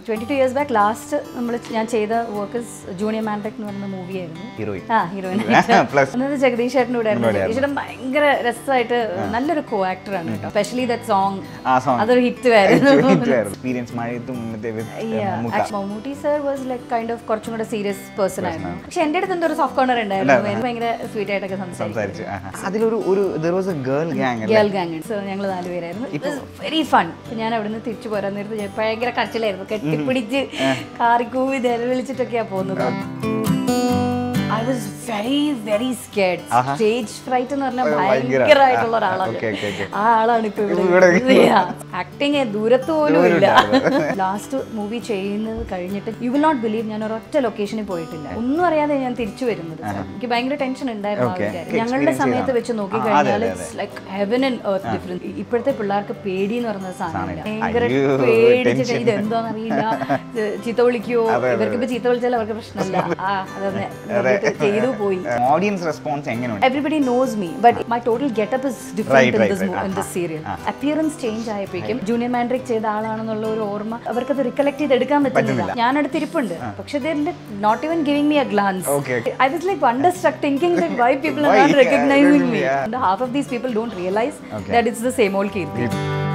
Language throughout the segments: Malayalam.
Twenty two years back last നമ്മൾ ഞാൻ ചെയ്ത വർക്ക് ജൂനിയർ മാൻഡക് എന്ന് പറയുന്ന മൂവി ആയിരുന്നു ഹീറോയിൻ ആ ഹീറോയിൻ Plus. അന്നത് ജഗദീഷ് ചേട്ടൻ്റെ കൂടെ ആയിരുന്നു ജഗദീഷ് ചേട്ടൻ ഭയങ്കര രസമായിട്ട് നല്ലൊരു കോ ആക്ടർ ആണ് കേട്ടോ സ്പെഷ്യലി ദറ്റ് സോങ് ആ സോങ് അതൊരു ഹിറ്റ് ആയിരുന്നു എക്സ്പീരിയൻസ് മഴയത്തും മുന്നത്തെ with, uh, Yeah, Mammukka. actually, Mammootty sir was like kind of കുറച്ചും കൂടെ സീരിയസ് പേഴ്സൺ ആയിരുന്നു പക്ഷെ എൻ്റെ അടുത്ത് എന്തോ ഒരു സോഫ്റ്റ് കോർണർ ഉണ്ടായിരുന്നു എനിക്ക് ഭയങ്കര സ്വീറ്റ് ആയിട്ടൊക്കെ സംസാരിക്കും സംസാരിച്ചു ആഹാ. അതിലൊരു ഒരു there was a girl gang girl gang so ഞങ്ങൾ നാലുപേരായിരുന്നു വെരി ഫൺ ഞാൻ അവിടുന്ന് തിരിച്ചു പോരാൻ നേരത്ത് ഞാൻ ഭയങ്കര കരച്ചിലായിരുന്നു കെട്ടിപ്പിടിച്ച് കാറിക്കൂവി വിളിച്ചിട്ടൊക്കെയാ പോകുന്നത് I was very very scared stage fright എന്ന് പറഞ്ഞാൽ ഭയങ്കര. ഭയങ്കരമായിട്ടുള്ള ഒരാളാണ് Okay, okay, okay. ആ ആളാണ് ഇപ്പൊ ഇവിടെ ഇവിടെ ആക്ടിങ് ദൂരത്ത് പോലും ഇല്ല ലാസ്റ്റ് മൂവി ചെയ്യുന്നത് കഴിഞ്ഞിട്ട് യു വിൽ നോട്ട് ബിലീവ് ഞാൻ ഒരൊറ്റ ലൊക്കേഷനിൽ പോയിട്ടില്ല ഒന്നും അറിയാതെ ഞാൻ തിരിച്ചു വരുന്നത് എനിക്ക് ഭയങ്കര ടെൻഷൻ ഉണ്ടായിരുന്നു ആ ഒരു Okay. കാര്യം ഞങ്ങളുടെ Experience സമയത്ത് ചെയ്യണം. വെച്ച് നോക്കി ആ, കഴിഞ്ഞാൽ അതെ, it's like heaven and earth difference ഇപ്പോഴത്തെ പിള്ളേർക്ക് പേടി എന്ന് പറയുന്ന സാധനമില്ല സാധനമില്ല. ഭയങ്കര അയ്യോ, പേടിച്ചിട്ട് tension. ഇത് എന്തോന്ന് അറിയില്ല ഇത് ചീത്ത വിളിക്കുവോ ഇവർക്ക് ഇപ്പൊ ചീത്ത വിളിച്ചാൽ അവർക്ക് പ്രശ്നമില്ല ആ അതന്നെ എന്നിട്ട് ചെയ്തു പോയി ഓഡിയൻസ് റെസ്പോൺസ് എങ്ങനെയുണ്ട് everybody knows me but my total getup is Right, different in right, this right. In this serial appearance change ആയപ്പോഴേക്കും ജൂനിയർ മാൻഡ്രിക് ചെയ്ത ആളാണെന്നുള്ള ഒരു ഓർമ്മ അവർക്കത് റിക്കലക്ട് ചെയ്ത് എടുക്കാൻ പറ്റുന്നില്ല ഞാൻ അടുത്ത് ഇരിപ്പുണ്ട് പക്ഷെ not even giving me a glance Okay. I was like wonder struck thinking that why people are Why? Not recognising me Yeah. Half of these people don't realise Okay. That it's the same all Keerthi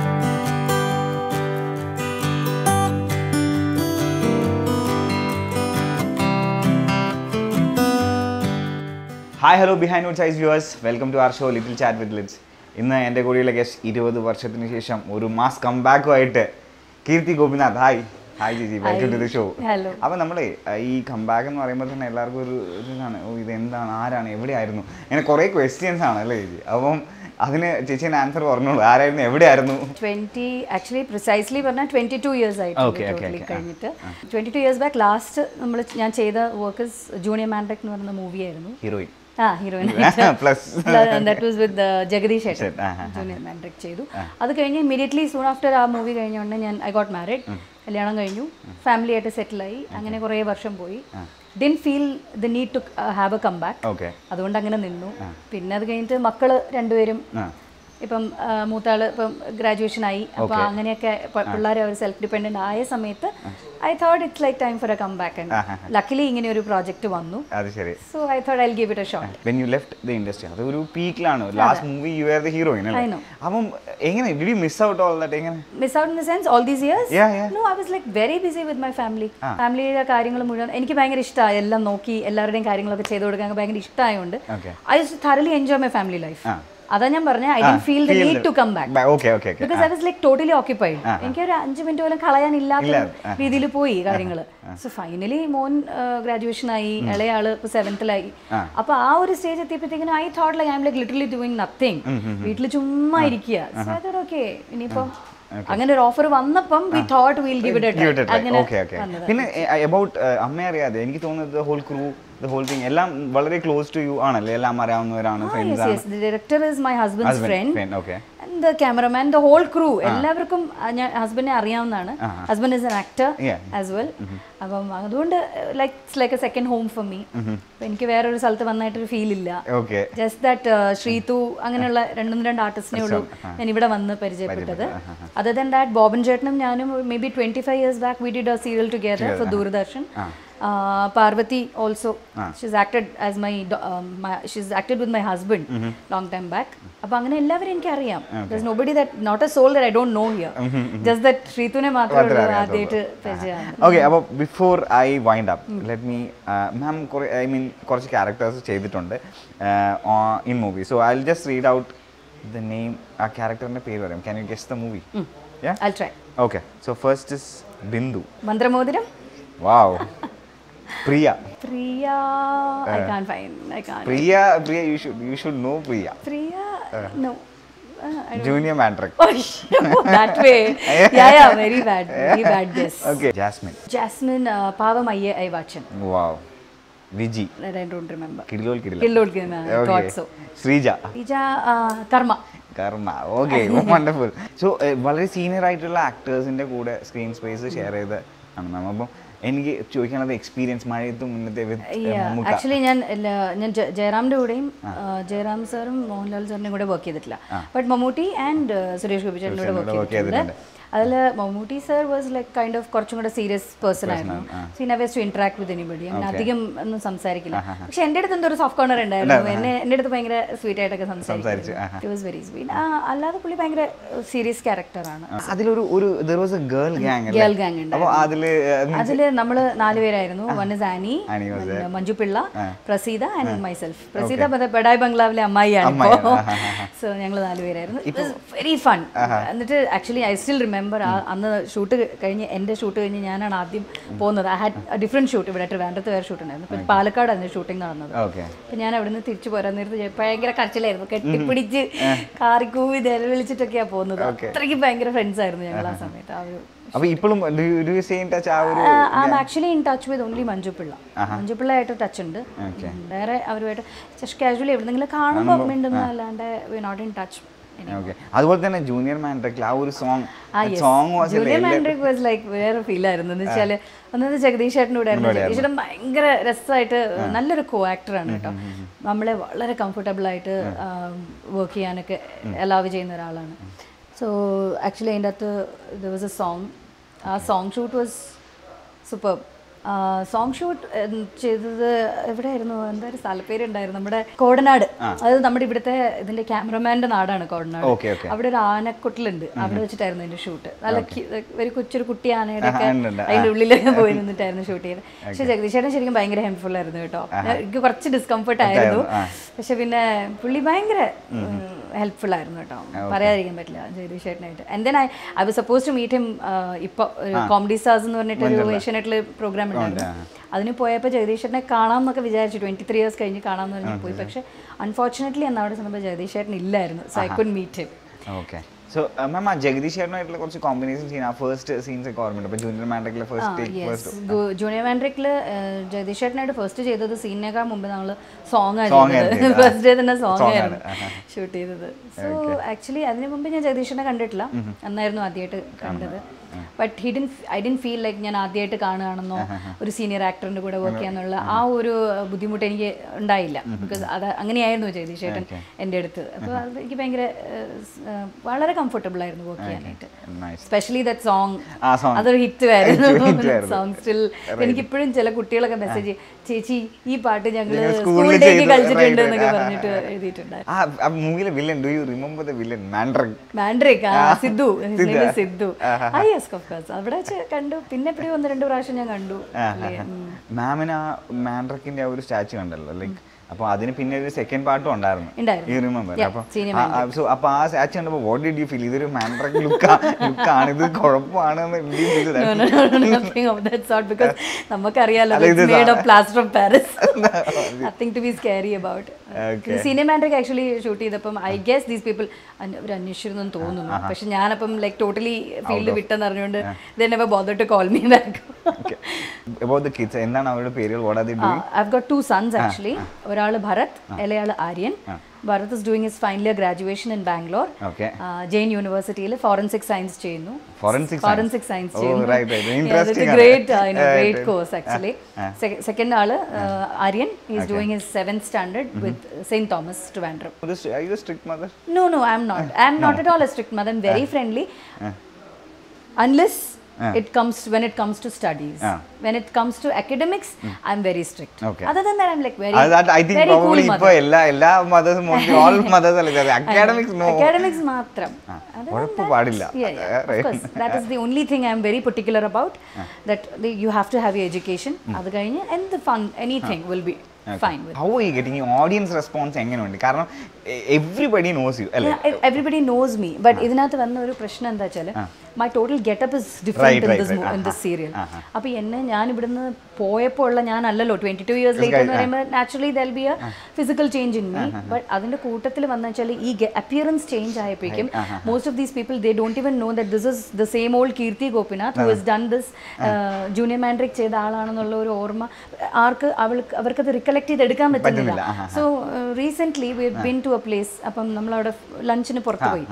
hi hello Behindwoods viewers welcome to our show little chat with ലിറ്റ്സ് ഇന്ന് എൻ്റെ കൂടെയുള്ള ഗസ്റ്റ് ഇരുപത് വർഷത്തിന് ശേഷം ഒരു മാസ് കംബാക്കുമായിട്ട് Keerthi Gopinath hi hi Jiji welcome to the show hello അപ്പം നമ്മളെ ഈ കംബാക്ക് എന്ന് പറയുമ്പോൾ തന്നെ എല്ലാവർക്കും ഒരു ഒരു ഇതാണ് ഓ ഇത് എന്താണ് ആരാണ് എവിടെയായിരുന്നു അങ്ങനെ കുറേ ക്വസ്റ്റ്യൻസ് ആണ് അല്ലേ ചേച്ചി അപ്പം അതിന് ചേച്ചീൻ്റെ ആൻസർ പറഞ്ഞോളൂ ആരായിരുന്നു എവിടെയായിരുന്നു ട്വന്റി ആക്ച്വലി പ്രിസൈസ്ലി പറഞ്ഞാൽ ട്വന്റി ടു ഇയേഴ്സ് ആയിട്ട് Okay, okay, ടോട്ടലി okay. കഴിഞ്ഞിട്ട് twenty two years back last നമ്മൾ ഞാൻ ചെയ്ത വർക്കേഴ്സ് ജൂനിയർ മാൻഡക് എന്ന് പറയുന്ന മൂവി ആയിരുന്നു ഹീറോയിൻ ആ heroine plus that was with Jagadish ഏട്ടൻ ആ, ആ, ജൂനിയർ മാൻഡക് ചെയ്തു അത് കഴിഞ്ഞ് ഇമ്മീഡിയറ്റ്ലി സൂൺ ആഫ്റ്റർ ആ മൂവി കഴിഞ്ഞ ഉടനെ ഞാൻ ഐ ഗോട്ട് മാരിഡ് കല്യാണം കഴിഞ്ഞു ഫാമിലി ആയിട്ട് സെറ്റിലായി അങ്ങനെ കുറേ വർഷം പോയി didn't feel the need to have a come back okay അതുകൊണ്ട് അങ്ങനെ നിന്നു പിന്നെ അത് കഴിഞ്ഞിട്ട് മക്കള് രണ്ടുപേരും ആ ഇപ്പം ആ, മൂത്താള് ഇപ്പം ഗ്രാജുവേഷൻ ആയി അപ്പൊ അങ്ങനെയൊക്കെ പിള്ളേർ അവർ സെൽഫ് ഡിപെൻഡന്റ് ആയ സമയത്ത് I thought it's like time for a comeback luckily ഇങ്ങനെ ഒരു പ്രോജക്റ്റ് വന്നു അത് ശരി so I thought I give it a shot when you left the industry അത് ഒരു പീക്കിലാണ് last movie you are the heroine I അല്ലേ know. അപ്പം എങ്ങനെ did you miss out all that എങ്ങനെ miss out in the sense all these years Yeah, yeah. No I was like very busy with my family ഫാമിലിയുടെ കാര്യങ്ങൾ മുഴുവൻ എനിക്ക് ഭയങ്കര ഇഷ്ടമായി എല്ലാം നോക്കി എല്ലാവരുടെയും കാര്യങ്ങളൊക്കെ ചെയ്തു കൊടുക്കാൻ ഭയങ്കര ഇഷ്ടമായതുകൊണ്ട് Okay. I thoroughly enjoy my family life ആ. അതാ ഞാൻ പറഞ്ഞ I did feel the need to come back okay okay okay because I was like totally occupied എനിക്ക് ഒരു അഞ്ച് മിനിറ്റ് പോലും കളയാനില്ലാത്ത ഇല്ല. രീതിയിൽ പോയി കാര്യങ്ങൾ സോ ഫൈനലി മോൻ ഗ്രാജുവേഷൻ ആയി ഇളയാള് ഇപ്പൊ സെവൻത്തിലായി അപ്പൊ ആ ഒരു സ്റ്റേജ് എത്തിയപ്പോഴത്തേക്കിനും I thought like I'm like literally doing nothing വീട്ടിൽ ചുമ്മാ ഇരിക്കുക സോ അതോടെ ഓക്കെ ഇനിയിപ്പം അങ്ങനെ ഒരു ഓഫർ വന്നപ്പം we thought will give it അങ്ങനെ ഓക്കെ ഓക്കെ പിന്നെ അബൌട്ട് അമ്മ അറിയാതെ എനിക്ക് തോന്നുന്നത് whole crew the whole thing എല്ലാം വളരെ ക്ലോസ് ടു യു ആണല്ലേ എല്ലാം അറിയാവുന്നവരാണ് ഫ്രണ്ട്സ് ആണ് yes director is my husband's friend okay the cameraman the whole crew എല്ലാവർക്കും ആ, ഞാൻ ഹസ്ബൻഡിനെ അറിയാവുന്നതാണ് husband is an actor Yeah. As well അപ്പം അതുകൊണ്ട് like it's like a second home for me എനിക്ക് വേറൊരു സ്ഥലത്ത് വന്നായിട്ടൊരു ഫീൽ ഇല്ല ഓക്കെ ജസ്റ്റ് ദാറ്റ് ശ്രീതു അങ്ങനെയുള്ള രണ്ടും രണ്ട് ആർട്ടിസ്റ്റിനെ ഉള്ളൂ ഞാൻ ഇവിടെ വന്ന് പരിചയപ്പെട്ടത് അതർ ദൻ ദാറ്റ് ബോബൻ ചേട്ടനും ഞാനും may be twenty five years back we did a serial together for Doordarshan Parvathy also she's acted as my she's acted with my husband long time back അപ്പൊ അങ്ങനെ എല്ലാവരും എനിക്ക് അറിയാം nobody that not a soul that I don't know here just that ശ്രീതുനെ മാത്രമേ ഉള്ളൂ ആദ്യമായിട്ട് പരിചയമാണ് ഓക്കെ അപ്പോൾ before I wind up let me ma'am കുറേ ഐ മീൻ കുറച്ച് ക്യാരക്ടേഴ്സ് ചെയ്തിട്ടുണ്ട് in movie so I just read out the name ആ ക്യാരക്ടറിൻ്റെ പേര് പറയാം can you guess the movie I try okay so first is Bindu Manthramothiram wow Priya Priya I can't fine I can't Priya Priya you should you should no Priya Priya no Junior Mandrake Oh, that way. Yeah, yeah, very bad. Very bad guess. Okay Jasmine Jasmine uh, Pavam Ayya Ayvachan. Wow Viji That I don't remember. കിടിലോൽ കിടില Killod Gina, I thought so. Sreeja Ija uh, Karma. Karma okay wonderful so വളരെ സീനിയർ ആയിട്ടുള്ള ആക്ടേഴ്സിന്റെ കൂടെ സ്ക്രീൻ സ്പേസ് ഷെയർ ചെയ്ത് ആണ് മാം അപ്പം എനിക്ക് ചോദിക്കാനുള്ളത് എക്സ്പീരിയൻസ് മഴയത്തും മുന്നത്തെ with, uh, Yeah, Mammukka actually ഞാൻ ല- ഞാൻ ജ- ജയറാമിന്റെ കൂടെയും uh, ജയറാം സാറും മോഹൻലാൽ സാറിന്റെ കൂടെ വർക്ക് ചെയ്തിട്ടില്ല ബട്ട് മമ്മൂട്ടി ആൻഡ് സുരേഷ് ഗോപി ചേട്ടൻ്റെ കൂടെ ചേട്ടൻ്റെ വർക്ക് work ചെയ്തിട്ടുണ്ട് അതിൽ Mammootty sir was like kind of കുറച്ചും കൂടെ സീരിയസ് പേഴ്സൺ ആയിരുന്നു so never's to interact with anybody അങ്ങനെ അധികം ഒന്നും സംസാരിക്കില്ല പക്ഷെ എൻ്റെ അടുത്ത് എന്തോ ഒരു സോഫ്റ്റ് കോർണർ ഉണ്ടായിരുന്നു എന്നെ എൻ്റെ അടുത്ത് ഭയങ്കര സ്വീറ്റ് ആയിട്ടൊക്കെ സംസാരിച്ചു ഇറ്റ് വാസ് വെരി സ്വീറ്റ് അല്ലാതെ പുള്ളി ഭയങ്കര സീരിയസ് ക്യാരക്ടറാണ് അതിലൊരു ഒരു there was a girl gang girl gang ഉണ്ട് അപ്പോൾ അതില് അതില് നമ്മള് നാലുപേരായിരുന്നു one is Annie Annie was and Manju Pillai Praseetha and myself Praseetha ബ- ബഡായ് ബംഗ്ലാവിലെ അമ്മായിയാണ് ഇപ്പോ സോ ഞങ്ങൾ നാലുപേരായിരുന്നു വെരി ഫൺ എന്നിട്ട് ആക്ച്വലി ഐ സ്റ്റിൽ റിമെമ്പർ അന്ന് ഷൂട്ട് കഴിഞ്ഞ് എൻ്റെ ഷൂട്ട് കഴിഞ്ഞ് ഞാനാണ് ആദ്യം പോകുന്നത് ഐ ഹാഡ് ഡിഫറെൻറ്റ് ഷൂട്ട് ഇവിടെ ട്രിവാൻഡ്രത്ത് വേറെ ഷൂട്ട് ഉണ്ടായിരുന്നു പിന്നെ പാലക്കാടായിരുന്നു ഷൂട്ടിംഗ് നടന്നത് ഓക്കെ അപ്പൊ ഞാൻ അവിടെ നിന്ന് തിരിച്ചു പോരാൻ നേരത്ത് ഞാൻ ഭയങ്കര കരച്ചിലായിരുന്നു കെട്ടിപ്പിടിച്ച് കാറിക്കൂവി വിളിച്ചിട്ടൊക്കെയാ പോകുന്നത് അത്രയ്ക്ക് ഭയങ്കര ഫ്രണ്ട്സ് ആയിരുന്നു ഞങ്ങൾ ആ സമയത്ത് ആ ഒരു അപ്പൊ ഇപ്പോഴും do you say in touch ആ ഒരു I am actually in touch with only Manju Pillai Manju Pillai ആയിട്ട് ടച്ച് ഉണ്ട് വേറെ അവരുമായിട്ട് ജസ്റ്റ് കാഷ്വലി എവിടെന്നെങ്കിലും കാണുമ്പോൾ മിണ്ടുന്ന അല്ലാണ്ട് we not in touch okay അതുപോലെ തന്നെ ജൂനിയർ മാൻഡ്രക്കിൽ ആ ഒരു song song was Junior Mandrake was like വേറെ ഫീൽ ആയിരുന്നു എന്ന് വെച്ചാൽ ഒന്നത് ജഗദീഷ് ചേട്ടൻ്റെ കൂടെ ആയിരുന്നു ജഗദീഷ് ചേട്ടൻ ഭയങ്കര രസമായിട്ട് നല്ലൊരു കോ ആക്ടറാണ് കേട്ടോ നമ്മളെ വളരെ കംഫർട്ടബിൾ ആയിട്ട് വർക്ക് ചെയ്യാനൊക്കെ അലാവ് ചെയ്യുന്ന ഒരാളാണ് സോ ആക്ച്വലി അതിൻ്റെ അകത്ത് ദ വാസ് എ സോങ് ആ song shoot was super song shoot ചെയ്തത് എവിടെയായിരുന്നു എന്തായാലും സ്ഥലപ്പേര് ഉണ്ടായിരുന്നു നമ്മുടെ കോടനാട് അതായത് നമ്മുടെ ഇവിടുത്തെ ഇതിന്റെ ക്യാമറമാന്റെ നാടാണ് കോടനാട് ഓക്കെ ഓക്കെ അവിടെ ഒരു ആനക്കൊട്ടിലുണ്ട് അവിടെ വെച്ചിട്ടായിരുന്നു അതിന്റെ ഷൂട്ട് നല്ല cute- ഒരു കൊച്ചൊരു കുട്ടി ആനയുടെ ഒക്കെ ഉണ്ട്, ഉണ്ട്. അതിന്റെ ഉള്ളിലൊക്കെ പോയി നിന്നിട്ടായിരുന്നു ഷൂട്ട് ചെയ്യുന്നത് പക്ഷെ ജഗദീഷ് ചേട്ടൻ ശരിക്കും ഭയങ്കര ഹെൽപ്ഫുൾ ആയിരുന്നു കേട്ടോ എനിക്ക് കുറച്ച് ഡിസ്കംഫർട്ട് ആയിരുന്നു പക്ഷെ പിന്നെ പുള്ളി ഭയങ്കര ഹെൽപ്ഫുൾ ആയിരുന്നു കേട്ടോ പറയാതിരിക്കാൻ പറ്റില്ല ജഗദീഷ് ചേട്ടനായിട്ട് and then I I was suppose to meet him ഇപ്പൊ കോമഡി സ്റ്റാർസ് എന്ന് പറഞ്ഞിട്ട് ഒരു ഏഷ്യാനെറ്റിൽ പ്രോഗ്രാം ഉണ്ടായിരുന്നു അതിന് പോയപ്പോൾ ജഗദീഷ് ചേട്ടനെ കാണാം എന്നൊക്കെ വിചാരിച്ചു ട്വന്റി ത്രീ ഇയേഴ്സ് കഴിഞ്ഞ് കാണാം എന്ന് പറഞ്ഞ് പോയി പക്ഷെ അൺഫോർച്ചുനേറ്റ്ലി അന്ന് അവിടെ ചെന്നപ്പോൾ ജഗദീഷ് ചേട്ടൻ ഇല്ലായിരുന്നു so I could meet him okay so മാം ആ ജഗദീഷ് ചേട്ടനായിട്ടുള്ള കുറച്ച് കോമ്പിനേഷൻ സീൻ ആ ഫസ്റ്റ് സീൻസ് ഒക്കെ ഓർമ്മയുണ്ട് അപ്പൊ junior മാൻഡ്രക്കിലെ first take first junior മാൻഡ്രിക്കില് Jagdish ചേട്ടനായിട്ട് first ചെയ്തത് സീനേക്കാൾ മുമ്പ് നമ്മൾ സോങ് ആണ് Song ചെയ്തത് ആയിരുന്നു. ഫസ്റ്റ് ഡേ തന്നെ സോങ് Song ആയിരുന്നു ആണ്. ഷൂട്ട് ചെയ്തത് സോ ആക്ച്വലി അതിന് മുമ്പ് ഞാൻ ജഗദീഷിനെ കണ്ടിട്ടില്ല അന്നായിരുന്നു ആദ്യമായിട്ട് കണ്ടത് but he didn't I didn't feel like ഞാൻ ആദ്യമായിട്ട് കാണുകയാണെന്നോ ഒരു സീനിയർ ആക്ടറിന്റെ കൂടെ വർക്ക് ചെയ്യാന്നുള്ള ആ ഒരു ബുദ്ധിമുട്ട് എനിക്ക് ഉണ്ടായില്ല ബിക്കോസ് അത് അങ്ങനെയായിരുന്നു ജഗദീഷ് ചേട്ടൻ എൻ്റെ അടുത്ത് അപ്പോൾ അത് എനിക്ക് ഭയങ്കര ഏഹ്, സ്- ഏഹ്, വളരെ കംഫർട്ടബിൾ ആയിരുന്നു വർക്ക് ചെയ്യാനായിട്ട് നൈസ് സ്പെഷ്യലി ദറ്റ് സോങ് ആ song. അതൊരു ഹിറ്റ് hit ആയിരുന്നു ആയിരുന്നു. സോങ് സ്റ്റിൽ എനിക്കിപ്പോഴും ചില കുട്ടികളൊക്കെ മെസ്സേജ് ചേച്ചി ഈ പാട്ട് ഞങ്ങൾ ഞങ്ങൾ സ്കൂൾ സ്കൂളിൽ ഡേക്ക് ചെയ്തു. കളിച്ചിട്ടുണ്ട് Right, right. എന്നൊക്കെ ആ, ആ, പറഞ്ഞിട്ട് എഴുതിയിട്ടുണ്ടായിരുന്നു ആ ആ മൂവിയിലെ villain do you remember the villain Mandrake Mandrake ആ Sidhu His name Sidhu. is Sidhu ആ യെസ് ഓഫ് കോഴ്സ് അവിടെ വെച്ച് കണ്ടു പിന്നെ എപ്പോഴും ഒന്ന് രണ്ട് പ്രാവശ്യം ഞാൻ കണ്ടു മാമിന് ആ മാൻഡ്രക്കിന്റെ ആ ഒരു സ്റ്റാച്ചു കണ്ടല്ലോ ലൈക്ക് അപ്പൊ അതിന് പിന്നെ ഒരു സെക്കൻഡ് പാർട്ടും ഉണ്ടായിരുന്നു ഉണ്ടായിരുന്നു. ഈ റിമെമ്പർ Yeah, അപ്പൊ senior ആ- ആ- so അപ്പൊ ആ സ്റ്റാച്ചു കണ്ടപ്പോ വാട്ട് ഡിഡ് യു ഫീൽ ഇതൊരു മാൻഡ്രക് ലുക്ക് ലുക്കാണ് ഇത് കുഴപ്പമാണ് എന്ന് did you feel that? No, no, no, no, nothing of that sort because നമുക്കറിയാലോ അല്ല, ഇത് മേഡ് സാ- of plaster of Paris nothing to be scary about Okay. സിനിമാൻഡ്രിക് ആക്ച്വലി ഷൂട്ട് ചെയ്തപ്പം ഐ ഗെസ് ദീസ് പീപ്പിൾ അവർ അന്വേഷിച്ചിരുന്നു എന്ന് തോന്നുന്നു പക്ഷെ ഞാനപ്പം ലൈക്ക് ടോട്ടലി ഫീൽഡ് വിട്ടെന്ന് അറിഞ്ഞുകൊണ്ട് then never bother to call me back Okay. About the kids എന്താണ് അവരുടെ പേരുകൾ what are they doing I've got two sons actually ഒരാൾ ഭരത് ഇളയാൾ Aryan Bharat is doing his final year graduation in Bangalore okay Jain യൂണിവേഴ്സിറ്റിയിൽ ഫോറൻസിക് സയൻസ് ചെയ്യുന്നു Forensic forensic science Oh, right, right. Interesting ആണ്. Great Right, great right. Course actually second ആള് Aryan is doing his seventh standard with Saint Thomas Trivandrum Are you a strict mother? No, no, I'm not. I'm not at all a strict mother. I'm very friendly. Unless it comes when it comes to studies. Ah. When it comes to academics, I'm very strict. Okay. Other than that, I'm like very, അത് that I think very cool probably ഇപ്പൊ mother. എല്ലാ എല്ലാ മദേഴ്സും മോസ്റ്റ്ലി ഓൾ മദേഴ്സ് അല്ല അക്കാഡമിക്സ് നോ Academics മാത്രം. Other than ഉഴപ്പ് that, പാടില്ല. Yeah, yeah, Uh, of right. course. That is the only thing I'm very particular about. That the, you have to have your education. അത് കഴിഞ്ഞ് and the fun, anything will be fine with. How ഈ ഗെറ്റിംഗ് ഓഡിയൻസ് റെസ്പോൺസ് എങ്ങനെയുണ്ട് കാരണം എവ്രിബഡി നോസ് യു അല്ലേ എവറിബഡി നോസ് മീ ബട്ട് ഇതിനകത്ത് വന്ന ഒരു പ്രശ്നം എന്താ വെച്ചാൽ my total getup is Right, different in right, this right. In this serial ആഹാ. അപ്പോൾ എന്നെ ഞാൻ ഇവിടുന്ന് പോയപ്പോൾ ഉള്ള ഞാനല്ലല്ലോ ട്വന്റി ടു ഇയേഴ്സ് ലേറ്റ് എന്ന് പറയുമ്പോൾ naturally there'll be a physical change in me but അതിന്റെ കൂട്ടത്തിൽ വന്ന വെച്ചാൽ ഈ അപ്പിയറൻസ് ചേഞ്ച് ആയപ്പോഴേക്കും most of these people they don't even know that this is the same old Keerthi Gopinath who is done this Junior Mandrake ചെയ്ത ആളാണെന്നുള്ള ഒരു ഓർമ്മ ആർക്ക് അവൾക്ക് അവർക്കത് റിക്കലക്ട് ചെയ്തെടുക്കാൻ പറ്റുന്നില്ല പറ്റുന്നില്ല. ആഹാ. So recent we been to a place അപ്പം നമ്മളവിടെ ലഞ്ചിന് പുറത്ത് പോയി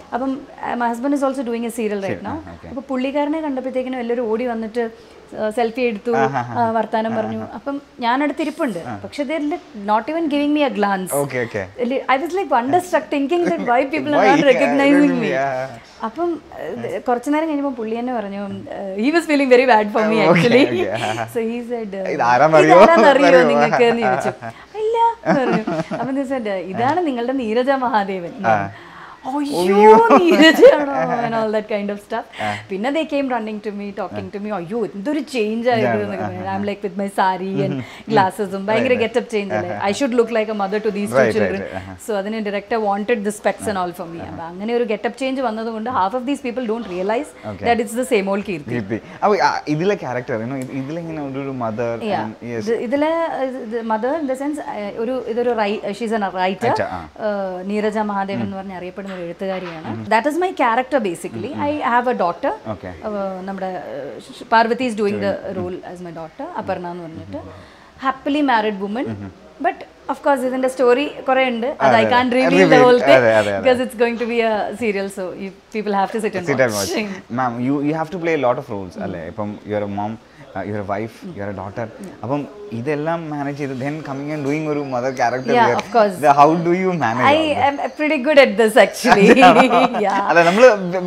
അപ്പം my husband is also doing a serial right no അപ്പോൾ പുള്ളിക്കാരനെ കണ്ടപ്പോഴത്തേക്കിനും എല്ലാവരും ഓടി വന്നിട്ട് സെൽഫി എടുത്തു ആ, വർത്താനം പറഞ്ഞു അപ്പം ഞാനടുത്ത് ഇരിപ്പുണ്ട് പക്ഷെ they're not even giving me a glance okay okay I was like wonder struck thinking that why people are Why? Not recognizing me Yeah. അപ്പം ഏഹ്, കുറച്ച് നേരം കഴിഞ്ഞപ്പോൾ പുള്ളി തന്നെ പറഞ്ഞു he was feeling very bad for me actually okay. So he said ഇതാരാന്നറിയോ? അറിയോ അറിയോ? നിങ്ങൾക്ക് എന്ന് ചോദിച്ചു ഇല്ല എന്ന് പറഞ്ഞു അപ്പം he said, ഇതാണ് നിങ്ങളുടെ നീരജ മഹാദേവൻ എന്ന് പറഞ്ഞു. അയ്യോ നീരജാണോ and all that kind of stuff പിന്നെ they came running to me talking to me അയ്യോ എന്തൊരു ചേഞ്ച് ആയത് I am like with my sari and ഗ്ലാസസും ഭയങ്കര ഗെറ്റപ്പ് ചേഞ്ച് അല്ലേ I should look like a mother to these two Right, right, children right. So അതിന് director wanted the specs and all for me അപ്പം അങ്ങനെ ഒരു ഗെറ്റപ്പ് ചേഞ്ച് വന്നതുകൊണ്ട് half of these people don't realize that it's the same all Keerthi കീർത്തി അപ്പോൾ ഇതിലെ ക്യാരക്ടർ ഇതിലിങ്ങനെ ഒരു ഒരു മദർ Yeah. ഇത് ഇതിലെ മദർ ഇൻ ദ സെൻസ് ഒരു ഇതൊരു ഷീസ് എൻ റൈറ്റർ Writer, ആ. നീരജ മഹാദേവൻ എന്ന് പറഞ്ഞ് അറിയപ്പെടുന്ന ഒരു എഴുത്തുകാരിയാണ് that is my character basically I have a daughter Okay. നമ്മുടെ Parvathy is doing the role as my daughter Aparna എന്ന് പറഞ്ഞിട്ട് happily married woman but of course ഇതിന്റെ സ്റ്റോറി കുറെ ഉണ്ട് അത് I can reveal the Reveal. Whole thing അതെ, അതെ, അതെ. Because it's going to be a serial so people have to sit sit and and watch ma'am you you have to play lot of roles അല്ലേ ഇപ്പം your mom your wife your daughter അപ്പം ഇതെല്ലാം മാനേജ് ചെയ്ത് ദെൻ കമ്മിങ് ആൻഡ് ഡൂയിങ് ഒരു mother Yeah, character of course. How do you I manage am pretty good at this actually yeah അല്ല നമ്മൾ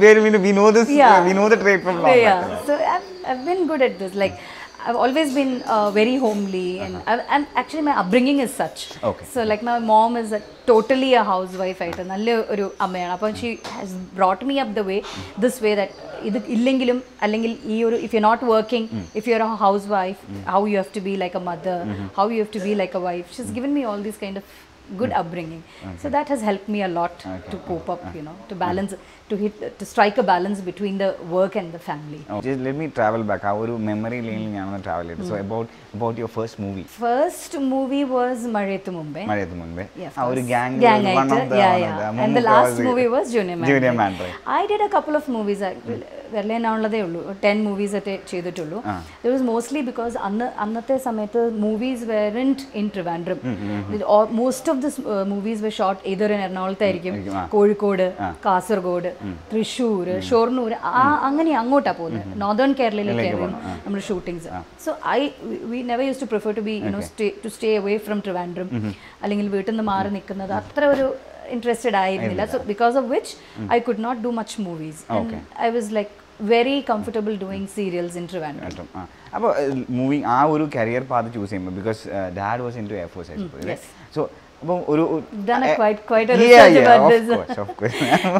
we know this Yeah. We know the trade from yeah so I've, I've been good at this like I've always been uh, very homely and I- and actually my upbringing is such Okay. so like my mom is a, totally a housewife ആയിട്ട് നല്ല ഒരു അമ്മയാണ് അപ്പം she has brought me up the way this way that ഇത് ഇല്ലെങ്കിലും അല്ലെങ്കിൽ ഈ ഒരു if you not working if you are a housewife how you have to be like a mother how you have to be like a wife she's given me all these kind of good upbringing so that has helped me a lot to cope up you know to balance to hit to strike a balance between the work and the family let me travel back ആ ഒരു മെമ്മറി ലൈനിൽ ഞാനൊന്ന് ട്രാവൽ ചെയ്തു so about about your first movie first movie was മഴയത്ത് മുമ്പേ മഴയത്ത് മുൻപേ Yeah, of ആ ഒരു course. ഗ്യാങ് Gang ആയിട്ട്, yeah, yeah. And the last movie was Junior Man. Junior Mandrake I did a couple of movies. വെള്ളേനാവുള്ളതേ ഉള്ളൂ ടെൻ മൂവീസ് ഒക്കെ ചെയ്തിട്ടുള്ളൂ ഇറ്റ് വാസ് മോസ്റ്റ്ലി ബിക്കോസ് അന്ന് അന്നത്തെ സമയത്ത് movies weren't in Trivandrum most of this movies we shot ഏതൊരു എറണാകുളത്തായിരിക്കും ആയിരിക്കും, ആ. കോഴിക്കോട് കാസർഗോഡ് തൃശ്ശൂർ ഷൊർണൂർ ആ അങ്ങനെ അങ്ങോട്ടാണ് പോകുന്നത് നോർത്തേൺ കേരളയിലേക്കായിരുന്നു നമ്മുടെ shootings so I we never use to prefer to be you know stay to stay away from Trivandrum അല്ലെങ്കിൽ വീട്ടിൽ നിന്ന് മാറി നിൽക്കുന്നത് അത്ര ഒരു ഇൻട്രസ്റ്റഡ് ആയിരുന്നില്ല so because of which I could not do much movies I was like very comfortable doing serials in Trivandrum കേട്ടോ ആ അപ്പോൾ മൂവിങ് ആ ഒരു കരിയർ പാത്ത് ചൂസ് ചെയ്യുമ്പോൾ because dad was in to Air Force ആയി സോ അപ്പം ഒരു ഒരു- Done a eh, quite- quite a yeah, research yeah, about of this. course, of course.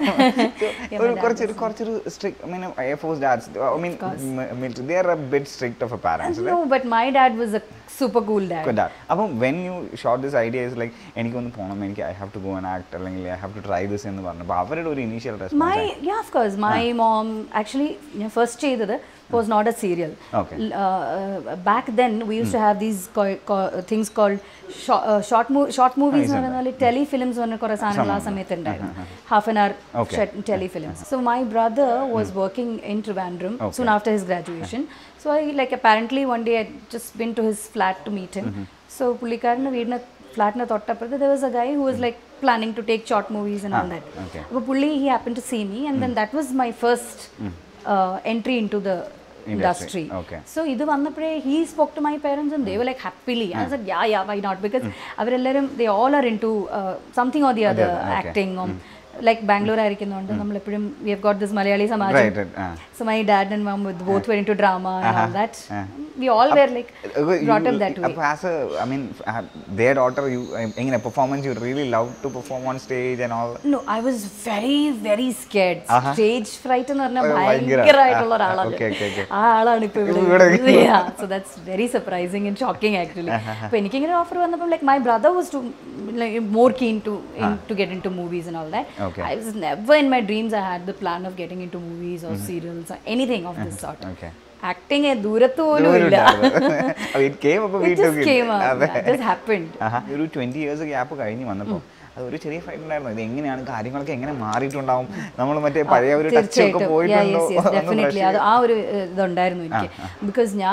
So, ഒരു കുറച്ചൊരു കുറച്ചൊരു strict I mean Air Force dads I mean military they are a bit strict of a parents No, but my dad was a super cool dad. Dad അപ്പം when you shot this idea is like എനിക്കൊന്ന് പോകണം എനിക്ക് I have to go an act അല്ലെങ്കിൽ I have to try this എന്ന് പറഞ്ഞു അപ്പോൾ അവരുടെ ഒരു initial My response yeah, of course. My mom actually ഞാൻ first ചെയ്തത് was not a serial. Okay. L- uh, uh, back then we used to have these co- co- things called short, uh, short, mo- short movies എന്ന് പറഞ്ഞാൽ ടെലി ഫിലിംസ് പറഞ്ഞ കുറേ സാധനങ്ങൾ ആ സമയത്ത് ഉണ്ടായിരുന്നു half an hour Okay. Telefilms so my brother was working in Trivandrum soon after his graduation so I like apparently one day I just been to his flat to meet him so പുള്ളിക്കാരന് വീടിന് ഫ്ലാറ്റിന് തൊട്ടപ്പുറത്ത് there was a guy who was like planning to take short movies and all that okay. അപ്പോൾ പുള്ളി he happen to see me and then that was my first entry in to the industry Okay. So ഇത് വന്നപ്പോഴേ he spoke to my parents and they were like happily I said yeah yeah why not because അവരെല്ലാവരും they all are in to something or the other okay. Acting like Bangalore ആയിരിക്കുന്നതുകൊണ്ട് നമ്മളെപ്പോഴും we have got this Malayali Right, Samajam right, ah. So my dad and mum with both were in to drama and all that we all were like brought up that way അപ്പോൾ as a I mean they daughter you എങ്ങനെ performance you really love to perform on stage and all No, I was very, very scared. ആഹാ. സ്റ്റേജ് ഫ്രൈറ്റ് എന്ന് പറഞ്ഞാൽ ഓ, ഭയങ്കര. ഭയങ്കരമായിട്ടുള്ള ആ, ഒരാളാണ് okay, okay, okay. ആ ആളാണ് ഇപ്പൊ ഇവിടെ ഇവിടെ so that's very surprising and shocking actually അപ്പൊ എനിക്കിങ്ങനെ ഓഫർ വന്നപ്പോൾ like my brother was to more keen to to get in to movies and all that Okay. I was never in my dreams I had the plan of getting in to movies or serials anything of this sort Okay. Acting ദൂരത്ത് പോലും ഇല്ല ഇറ്റ് കേം അപ്പോൾ It just came up. It just happened. ഒരു ട്വന്റി ഇയേഴ്സ് ഗ്യാപ്പ് കഴിഞ്ഞ് വന്നപ്പോൾ അത് ഒരു ചെറിയ ഫൈറ്റ് ഉണ്ടായിരുന്നു ഇത് എങ്ങനെയാണ് കാര്യങ്ങളൊക്കെ എങ്ങനെ മാറിയിട്ടുണ്ടാവും നമ്മൾ മറ്റേ പഴയ ഒരു ടച്ച് ഒക്കെ തീർച്ചയായിട്ടും പോയിട്ടുണ്ടോ ഡെഫിനറ്റ്ലി അത് ആ ഒരു ഏഹ്, ഇതുണ്ടായിരുന്നു എനിക്ക് ബിക്കോസ് ഞാൻ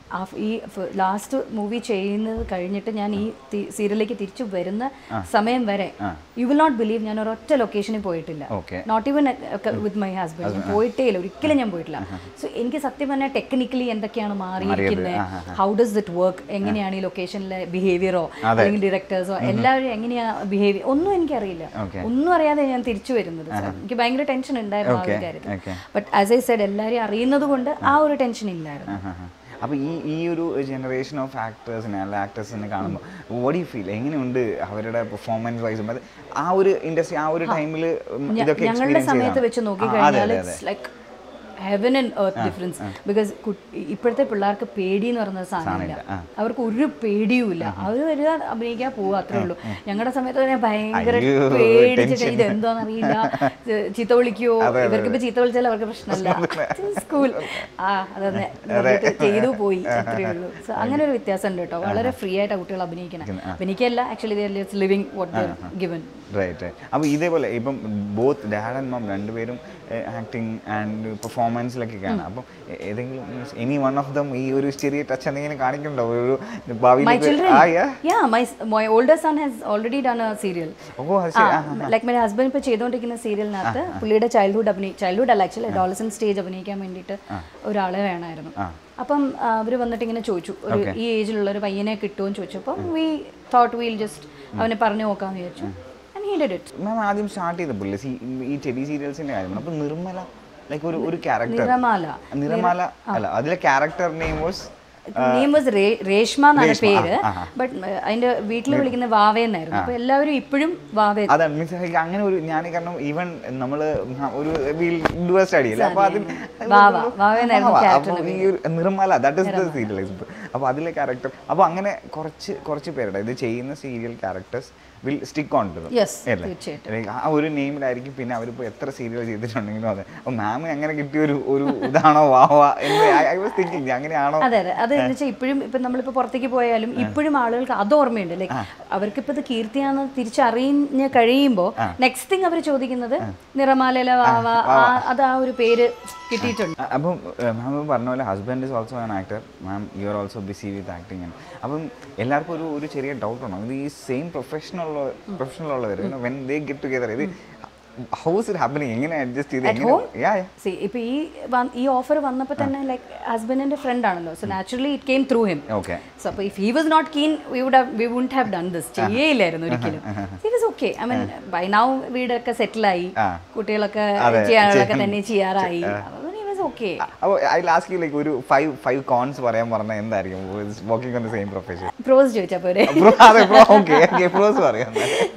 ആ ഫ്- ഈ ലാസ്റ്റ് മൂവി ചെയ്യുന്നത് കഴിഞ്ഞിട്ട് ഞാൻ ഈ സീരിയലിലേക്ക് തിരിച്ചു വരുന്ന സമയം വരെ യു വിൽ നോട്ട് ബിലീവ് ഞാൻ ഒരൊറ്റ ലൊക്കേഷനിൽ പോയിട്ടില്ല okay not even with my husband ഞാൻ പോയിട്ടേ ഇല്ല ഒരിക്കലും ഞാൻ പോയിട്ടില്ല സോ എനിക്ക് സത്യം പറഞ്ഞാൽ ടെക്നിക്കലി എന്തൊക്കെയാണ് മാറിയിരിക്കുന്നത് ഹൗ ഡസ് ഇറ്റ് വർക്ക് എങ്ങനെയാണ് ഈ ലൊക്കേഷനിലെ ബിഹേവിയറോ അല്ലെങ്കിൽ ഡയറക്ടേഴ്സോ എല്ലാവരും എങ്ങനെയാ ബിഹേവിയർ ഒന്നും എനിക്കറിയില്ല Okay. ഒന്നും അറിയാതെ ഞാൻ തിരിച്ചു വരുന്നത് So, എനിക്ക് ഭയങ്കര ടെൻഷൻ ഉണ്ടായിരുന്നു ആ ഒരു Okay, കാര്യത്തിൽ okay. But as I said എല്ലാവരും അറിയുന്നത് കൊണ്ട് ആ ഒരു ടെൻഷൻ ഇല്ലായിരുന്നു അപ്പോൾ ഈ ഈ ഒരു ജനറേഷൻ ഓഫ് ആക്ടേഴ്സിനെ അല്ല ആക്ടേഴ്സിനെ കാണുമ്പോൾ വോട്ട് യു ഫീൽ എങ്ങനെയുണ്ട് അവരുടെ പെർഫോമൻസ് വൈസും അത് ആ ഒരു ഇൻഡസ്ട്രി ആ ഒരു ടൈമിൽ ഇതൊക്കെ ഞങ്ങളുടെ experience സമയത്ത് ചെയ്തതാണോ? വെച്ച് നോക്കി ആ, അതെ, കഴിഞ്ഞാൽ അതെ, അതെ. It's like heaven and earth difference because ഇപ്പോഴത്തെ പിള്ളേർക്ക് പേടി എന്ന് പറയുന്ന സാധനമില്ല അവർക്ക് ഒരു പേടിയുമില്ല അവർ വരിക അഭിനയിക്കാൻ പോവുക അത്രേ ഉള്ളൂ ഞങ്ങളുടെ സമയത്ത് തന്നെ ഭയങ്കര അയ്യോ, പേടിച്ചിട്ട് ഇത് എന്താണെന്ന് അറിയില്ല ഇത് ചീത്ത വിളിക്കുവോ ഇവർക്ക് ഇപ്പൊ ചീത്ത വിളിച്ചാൽ അവർക്ക് പ്രശ്നമല്ല സ്കൂൾ ആ അതന്നെ എന്നിട്ട് ചെയ്തു പോയി അത്രേ ഉള്ളൂ സോ അങ്ങനെ ഒരു വ്യത്യാസം ഉണ്ട് കേട്ടോ വളരെ ഫ്രീ ആയിട്ട് കുട്ടികൾ അഭിനയിക്കണം അഭിനയിക്കല്ല actually living what given right right അപ്പോൾ ഇതേപോലെ ഇപ്പം ബോത്ത് ഡാഡ് ആൻഡ് മം രണ്ടുപേരും ആക്ടിങ് ആൻഡ് പെർഫോമൻസിലൊക്കെയാണ് അപ്പം എ- ഏതെങ്കിലും എനി വൺ ഓഫ് ദം ഈ ഒരു ചെറിയ ടച്ച് എന്തെങ്കിലും കാണിക്കണ്ടോ ഒരു My ഭാവിയിൽ children? ആ yeah? Yeah, my my older son has already done a serial. ഓ അത് ശരി ലൈക്ക് മൈ ഹസ്ബൻഡ് ഇപ്പോൾ ചെയ്തുകൊണ്ടിരിക്കുന്ന സീരിയലിനകത്ത് പുള്ളിയുടെ ചൈൽഡ്ഹുഡ് അഭിനയി ചൈൽഡ്ഹുഡ് അല്ല ആക്ച്വലി അഡോളസൻ സ്റ്റേജ് അഭിനയിക്കാൻ വേണ്ടിയിട്ട് ഒരാളെ വേണമായിരുന്നു അപ്പം അവർ വന്നിട്ട് ഇങ്ങനെ ചോദിച്ചു ഒരു ഈ ഏജിലുള്ള ഒരു പയ്യനെ കിട്ടുമോ എന്ന് ചോദിച്ചപ്പോൾ വി തോട്ട് വീൽ ജസ്റ്റ് അവനെ പറഞ്ഞു നോക്കാമെന്ന് വിചാരിച്ചു and he did it ma'am ആദ്യം സ്റ്റാർട്ട് ചെയ്തപ്പോൾ ഈ ടെലി സീരിയൽസിന്റെ കാര്യം അപ്പോൾ നിർമ്മല ലൈക്ക് ഒരു ഒരു ക്യാരക്ടർ നിറമാല നിറമാല അല്ല അതിലെ character name was name was Reshma എന്നാണ് പേര് ബട്ട് അതിന്റെ വീട്ടിൽ വിളിക്കുന്ന വാവേ എന്നായിരുന്നു അപ്പൊ എല്ലാവരും ഇപ്പോഴും വാവേ അതാണ് മീൻസ് അങ്ങനെ ഒരു ഞാൻ കാരണം ഈവൻ നമ്മൾ ഒരു ഡു സ്റ്റഡി അല്ലേ അപ്പൊ അതിൽ വാവ വാവ എന്നായിരുന്നു വാവ. ക്യാരക്ടർ അപ്പൊ ഈ ഒരു Nirmala that is the serial അപ്പൊ അതിലെ ക്യാരക്ടർ അപ്പൊ അങ്ങനെ കുറച്ച് കുറച്ച് പേരുടെ ഇത് ചെയ്യുന്ന serial characters will stick on to Yes, അല്ലേ തീർച്ചയായിട്ടും. Like, ആ ഒരു നെയിമിലായിരിക്കും പിന്നെ അവരിപ്പോൾ എത്ര സീരിയൽ ചെയ്തിട്ടുണ്ടെങ്കിലും അതെ അപ്പോൾ മാമിന് അങ്ങനെ കിട്ടിയ ഒരു ഒരു ഇതാണോ വാവ എന്ന് ഐ വാസ് തിങ്കിങ് അങ്ങനെയാണോ അതെ അതെ അത് എന്ന് വെച്ചാൽ ഇപ്പോഴും ഇപ്പം നമ്മളിപ്പോൾ പുറത്തേക്ക് പോയാലും ഇപ്പോഴും ആളുകൾക്ക് അത് ഓർമ്മയുണ്ട് ലൈക്ക് അവർക്കിപ്പോൾ ഇത് കീർത്തിയാണെന്ന് തിരിച്ചറിഞ്ഞ് കഴിയുമ്പോൾ നെക്സ്റ്റ് തിങ് അവർ ചോദിക്കുന്നത് നിറമാലയിലെ വാവ ആ- അത് ആ ഒരു പേര് കിട്ടിയിട്ടുണ്ട് അ- അപ്പം മാം പറഞ്ഞ പോലെ husband is also an actor ma'am you are also busy with acting അപ്പം എല്ലാവർക്കും ഒരു ഒരു ചെറിയ ഡൗട്ട് ഉണ്ടോ ഇത് ഈ സെയിം പ്രൊഫഷണൽ പ്രൊഫഷണൽ ഉള്ളവർ വെൻ ദേ ഗെറ്റ് ടുഗദർ ഇത് ഹൗസ് ഇറ്റ് ഹാപ്പനിങ് എങ്ങനെ അഡ്ജസ്റ്റ് ചെയ്ത് എങ്ങനെ യാ സി ഇപ്പൊ ഈ വ- ഈ ഓഫർ വന്നപ്പോൾ തന്നെ ലൈക്ക് ഹസ്ബൻഡിന്റെ ഫ്രണ്ട് ആണല്ലോ so naturally it came through him okay so അപ്പോൾ if he was not keen we would we would have done this ചെയ്യേയില്ലായിരുന്നു ഒരിക്കലും he was okay I mean by now വീടൊക്കെ സെറ്റിലായി ആ. കുട്ടികളൊക്കെ ചെയ്യാനുള്ളതൊക്കെ തന്നെ ചെയ്യാറായി അപ്പോൾ ഹി വാസ് ഓക്കെ അപ്പോൾ ഐ ലാസ്റ്റ് യു ലൈക്ക് ഒരു ഫൈവ് ഫൈവ് കോൺസ് പറയാൻ പറഞ്ഞാൽ എന്തായിരിക്കും working on the same profession pros ചോദിച്ചാൽ പോരെ അതെ ബ്രോ ഓക്കെ ഓക്കെ പ്രോസ് പറയാം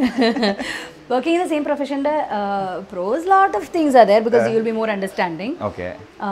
വർക്കിംഗ് ഇൻ ദ സെയിം പ്രൊഫഷൻ്റെ pros lot of things are there because you will be more understanding okay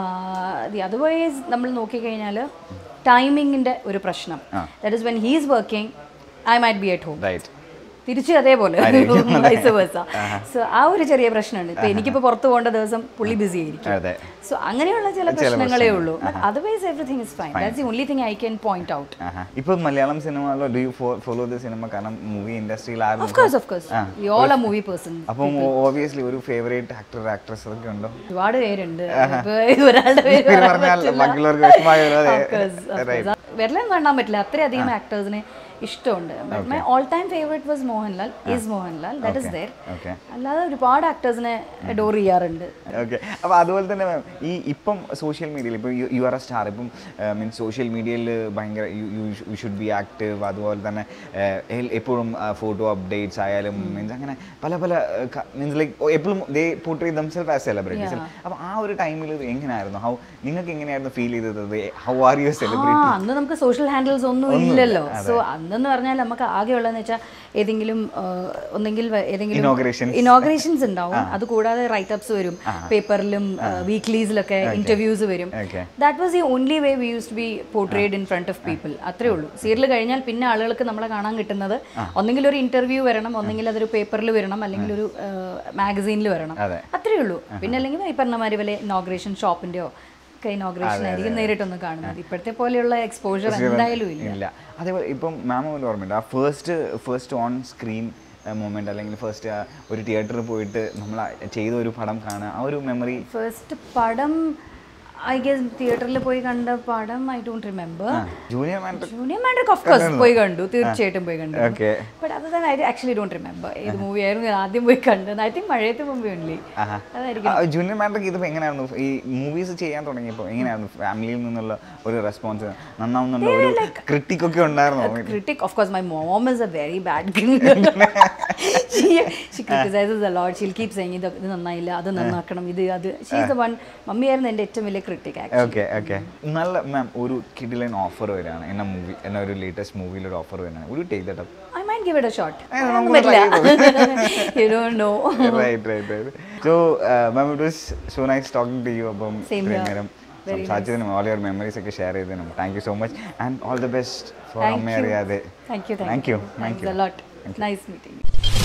the otherwise നമ്മൾ നോക്കിക്കഴിഞ്ഞാൽ ടൈമിങ്ങിൻ്റെ ഒരു പ്രശ്നം that is when he's working I might be at home right തിരിച്ചു അതേപോലെ വയസ്സ് വേഴ്സ സോ ആ ഒരു ചെറിയ പ്രശ്നമുണ്ട് ഇപ്പൊ എനിക്കിപ്പോ പുറത്തു പോകേണ്ട ദിവസം പുള്ളി ബിസി ആയിരിക്കും അതെ സോ അങ്ങനെയുള്ള ചില പ്രശ്നങ്ങളേ ഉള്ളൂ otherwise everything is fine that's the only thing I can point out ആഹാ. ഇപ്പൊ മലയാളം സിനിമയിലോ do you follow the cinema കാരണം മൂവി ഇൻഡസ്ട്രിയിൽ ആരും of course of course we all a movie person അപ്പം ഓബിയസ്ലി ഒരു ഫേവറേറ്റ് ആക്ടർ ആക്ട്രസ് ഒക്കെ ഉണ്ടോ ഒരുപാട് പേരുണ്ട് ഇപ്പൊ ഒരാളുടെ പേര് പേര് പറയാൻ പറഞ്ഞാൽ പറ്റില്ല. ബാക്കിയുള്ളവർക്ക് വിഷമമായാലോ അതെ Of course, of course. വിരലം കാണാൻ പറ്റില്ല അത്രയധികം ആക്ടേഴ്സിനെ ഇഷ്ടമുണ്ട് but my all time favourite was Mohanlal is Mohanlal that is there okay അല്ലാതെ ഒരുപാട് ആക്ടേഴ്സിനെ അഡോർ ചെയ്യാറുണ്ട് ഓക്കെ അപ്പോൾ അതുപോലെ തന്നെ ma'am, ഈ ഇപ്പം സോഷ്യൽ മീഡിയയിൽ ഇപ്പോൾ യു ആർ എ സ്റ്റാർ ഇപ്പം മീൻസ് സോഷ്യൽ മീഡിയയിൽ ഭയങ്കര യു ഷുഡ് ബി ആക്റ്റീവ് അതുപോലെ തന്നെ എപ്പോഴും ഫോട്ടോ അപ്ഡേറ്റ്സ് ആയാലും മീൻസ് അങ്ങനെ പല പല മീൻസ് ലൈക്ക് എപ്പോഴും they portray themselves as celebrities അപ്പോൾ ആ ഒരു ടൈമിൽ എങ്ങനെയായിരുന്നു ഹൗ നിങ്ങൾക്ക് എങ്ങനെയായിരുന്നു ഫീൽ ചെയ്തത് ഹൗ ആർ യു ആ സെലിബ്രിറ്റി അന്ന് നമുക്ക് സോഷ്യൽ ഹാൻഡിൽസ് ഒന്നും ഇല്ലല്ലോ സോ അന്നെന്ന് പറഞ്ഞാൽ നമുക്ക് ആകെയുള്ളതെന്ന് വെച്ചാൽ ഏതെങ്കിലും ആ, ഒന്നെങ്കിൽ വ- ഏതെങ്കിലും Inaugurations. ഇനോഗ്രേഷൻസ് ഉണ്ടാവും അത് കൂടാതെ റൈറ്റ് അപ്സ് വരും പേപ്പറിലും വീക്ക്ലീസിലൊക്കെ ഇന്റർവ്യൂസ് വരും Okay. That was the only way we use be portrayed in front of people അത്രേ ഉള്ളൂ സീരിയൽ കഴിഞ്ഞാൽ പിന്നെ ആളുകൾക്ക് നമ്മളെ കാണാൻ കിട്ടുന്നത് ഒന്നെങ്കിൽ ഒരു ഇന്റർവ്യൂ വരണം ഒന്നെങ്കിൽ അതൊരു പേപ്പറിൽ വരണം അല്ലെങ്കിൽ ഒരു മാഗസീനിൽ വരണം അതെ. അത്രേ ഉള്ളൂ പിന്നെ അല്ലെങ്കിൽ ഈ പറഞ്ഞ മാതിരി വല്ല ഇനോഗ്രേഷൻ ഷോപ്പിന്റെയോ ഒക്കെ ഇനോഗ്രേഷൻ ആയിരിക്കും നേരിട്ടൊന്ന് കാണുന്നത് ഇപ്പോഴത്തെ പോലെയുള്ള എക്സ്പോഷർ എന്തായാലും ഇല്ല ഇല്ല അതേപോലെ ഇപ്പം മാം പോലും ഓർമ്മയുണ്ട് ആ first first on screen moment അല്ലെങ്കിൽ ഫസ്റ്റ് ഒരു തിയേറ്ററിൽ പോയിട്ട് നമ്മൾ ചെയ്ത ഒരു പടം കാണുക ആ ഒരു മെമ്മറി ഫസ്റ്റ് പടം ഐ ഗസ് തിയേറ്ററിൽ പോയി കണ്ട പടം I don't remember junior man junior Mandrake of course പോയി കണ്ടു തീർച്ചയായിട്ടും പോയി കണ്ടു ഓക്കെ ബട്ട് അത് തന്നെ ഐ ആക്ച്വലി ഡോണ്ട് റിമെമ്പർ ഏത് മൂവി ആയിരുന്നു ഞാൻ ആദ്യം പോയി കണ്ടത് ഐ തിങ്ക് മഴയത്ത് മുമ്പേ ഉള്ളി അതായിരിക്കും ജൂനിയർ മാൻഡ്രിക്ക് ഇതിപ്പോൾ എങ്ങനെയായിരുന്നു ഈ മൂവീസ് ചെയ്യാൻ തുടങ്ങിയപ്പോൾ എങ്ങനെയായിരുന്നു ഫാമിലിയിൽ നിന്നുള്ള ഒരു റെസ്പോൺസ് നന്നാവുന്നുണ്ടോ ഒരു ക്രിട്ടിക് ഒക്കെ ഉണ്ടായിരുന്നോ critic of course my mom is a very bad she, she criticizes a lot she'll keep saying ഇത് ഇത് നന്നായില്ല അത് നന്നാക്കണം ഇത് അത് ഷീസ് ദ വൺ മമ്മിയായിരുന്നു എൻ്റെ ഏറ്റവും വലിയ ക്രിട്ടിക് ആക്ച്വലി ഓക്കെ ഓക്കെ നല്ല മാം ഒരു കിഡിലൈൻ ഓഫർ വരികയാണ് എന്ന മൂവി എന്ന ഒരു ലേറ്റസ്റ്റ് മൂവിയിൽ ഒരു ഓഫർ വരികയാണ് ഒരു take that I might give it a shot ഏ, നമുക്ക് try പറ്റില്ല you don't know right right right so ma'am it was so nice talking to you അപ്പം Same ഇത്രയും here. നേരം Very സംസാരിച്ചതിനും ഓൾ യുവർ മെമ്മറീസ് ഒക്കെ ഷെയർ ചെയ്തതിനും thank you so much and all the best for Thank അമ്മ you. അറിയാതെ Thank you, thank, Thank you, you. thank Thanks you. a lot. Nice meeting you.